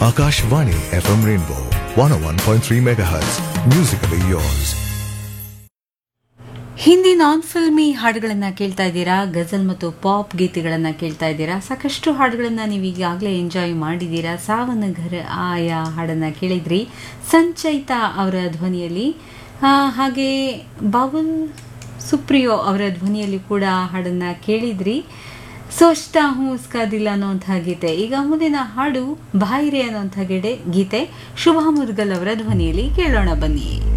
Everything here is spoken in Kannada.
Akashvani FM Rainbow 101.3 MHz. Musically yours. Hindi non filmi ಹಾಡುಗಳನ್ನು ಕೇಳ್ತಾ ಇದ್ದೀರಾ ಗಜಲ್ ಮತ್ತು ಪಾಪ್ ಗೀತೆಗಳನ್ನು ಕೇಳ್ತಾ ಇದ್ದೀರಾ ಸಾಕಷ್ಟು ಹಾಡುಗಳನ್ನು ನೀವು ಈಗಾಗಲೇ ಎಂಜಾಯ್ ಮಾಡಿದ್ದೀರಾ ಸಾವನ ಘರ ಆಯ ಹಾಡನ್ನು ಕೇಳಿದ್ರಿ ಸಂಚಯಿತಾ ಅವರ ಧ್ವನಿಯಲ್ಲಿ ಆ, ಹಾಗೆ ಬಾಬುಲ್ ಸುಪ್ರಿಯೋ ಅವರ ಧ್ವನಿಯಲ್ಲಿ ಕೂಡ ಹಾಡನ್ನು ಕೇಳಿದ್ರಿ ಸೋಚ್ತಾ ಹೂँ ಉಸ್ಕಾ ದಿಲ್ ಅನ್ನುವಂಥ ಗೀತೆ ಈಗ ಮುಂದಿನ ಹಾಡು ಬಾಯಿರೆ ಅನ್ನುವಂಥ ಗಿಡೆ ಗೀತೆ ಶುಭಾ ಮುದ್ಗಲ್ ಅವರ ಧ್ವನಿಯಲ್ಲಿ ಕೇಳೋಣ ಬನ್ನಿ